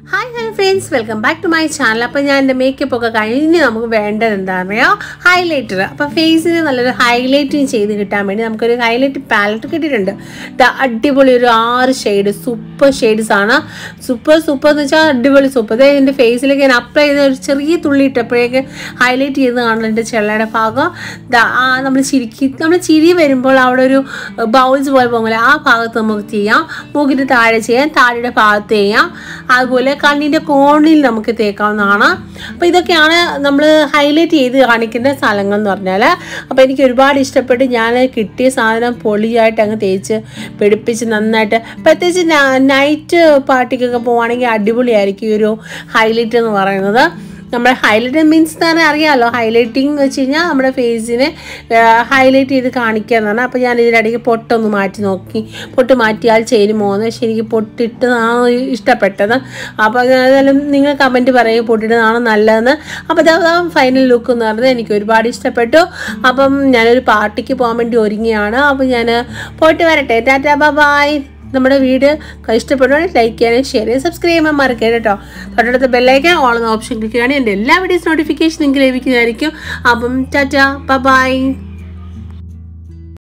hi hi friends welcome back to my channel അപ്പോൾ ഞാൻ എൻ്റെ മേക്കപ്പ് ഒക്കെ കഴിഞ്ഞ് നമുക്ക് വേണ്ടത് എന്താണെന്ന് അറിയാം ഹൈലൈറ്റർ അപ്പോൾ ഫേസിന് നല്ലൊരു ഹൈലൈറ്റിങ് ചെയ്ത് കിട്ടാൻ വേണ്ടി നമുക്കൊരു ഹൈലൈറ്റ് പാലറ്റ് കിട്ടിയിട്ടുണ്ട് ദാ അടിപൊളി ഒരു ആറ് ഷെയ്ഡ് സൂപ്പർ ഷെയ്ഡ്സ് ആണ് സൂപ്പർ സൂപ്പർ എന്ന് വെച്ചാൽ അടിപൊളി സൂപ്പർ അതായത് എൻ്റെ ഫേസിലേക്ക് ഞാൻ അപ്ലൈ ചെയ്ത ഒരു ചെറിയ തുള്ളി ഇട്ടപ്പോഴേക്ക് ഹൈലൈറ്റ് ചെയ്ത് കാണുന്നുണ്ട് ചെള്ളയുടെ ഭാഗം ദാ ആ നമ്മൾ ചിരിക്കി നമ്മൾ ചിരി വരുമ്പോൾ അവിടെ ഒരു ബൗൾസ് പോലെ പോകുമ്പോൾ ആ ഭാഗത്ത് നമുക്ക് ചെയ്യാം മൂക്കിൻ്റെ താഴെ ചെയ്യാം താഴെയുടെ ഭാഗത്ത് ചെയ്യാം അതുപോലെ കണ്ണിൻ്റെ കോണിൽ നമുക്ക് തേക്കാവുന്നതാണ് അപ്പോൾ ഇതൊക്കെയാണ് നമ്മൾ ഹൈലൈറ്റ് ചെയ്ത് കാണിക്കുന്ന സ്ഥലങ്ങൾ എന്ന് പറഞ്ഞാൽ അപ്പോൾ എനിക്ക് ഒരുപാട് ഇഷ്ടപ്പെട്ട് ഞാൻ കിട്ടിയ സാധനം പൊളിയായിട്ട് അങ്ങ് തേച്ച് പിടിപ്പിച്ച് നന്നായിട്ട് പ്രത്യേകിച്ച് നൈറ്റ് പാർട്ടിക്കൊക്കെ പോവുകയാണെങ്കിൽ അടിപൊളിയായിരിക്കും ഈ ഒരു ഹൈലൈറ്റ് എന്ന് പറയുന്നത് നമ്മുടെ ഹൈലൈറ്റ് മീൻസ് തന്നെ അറിയാമല്ലോ ഹൈലൈറ്റിംഗ് എന്ന് വെച്ച് കഴിഞ്ഞാൽ നമ്മുടെ ഫേസിനെ ഹൈലൈറ്റ് ചെയ്ത് കാണിക്കുക എന്നാണ് അപ്പോൾ ഞാൻ ഇതിനിടയ്ക്ക് പൊട്ടൊന്ന് മാറ്റി നോക്കി പൊട്ട് മാറ്റിയാൽ ചേരുമോയെന്ന് പക്ഷേ എനിക്ക് പൊട്ടിട്ടതാണ് ഇഷ്ടപ്പെട്ടത് അപ്പോൾ ഏതായാലും നിങ്ങൾ കമൻറ്റ് പറയും പൊട്ടിട്ടതാണ് നല്ലതെന്ന് അപ്പോൾ അതാ ഫൈനൽ ലുക്ക് എന്ന് പറഞ്ഞത് എനിക്ക് ഒരുപാട് ഇഷ്ടപ്പെട്ടു അപ്പം ഞാനൊരു പാർട്ടിക്ക് പോകാൻ വേണ്ടി ഒരുങ്ങിയാണ് അപ്പോൾ ഞാൻ പോയിട്ട് വരട്ടെ ടാറ്റാ ബൈ നമ്മുടെ വീഡിയോ ഇഷ്ടപ്പെടുവാണെങ്കിൽ ലൈക്ക് ചെയ്യാനും ഷെയർ ചെയ്യാനും സബ്സ്ക്രൈബ് ചെയ്യാൻ മറക്കരുത് കേട്ടോ തൊട്ടടുത്ത ബെല്ലൈക്കൻ ഓൾ എന്ന ഓപ്ഷൻ ക്ലിക്ക് ചെയ്യുകയാണെങ്കിൽ എൻ്റെ എല്ലാ വീഡിയോസ് നോട്ടിഫിക്കേഷൻ നിങ്ങൾക്ക് ലഭിക്കുന്നതായിരിക്കും അപ്പം ടാറ്റ ബൈ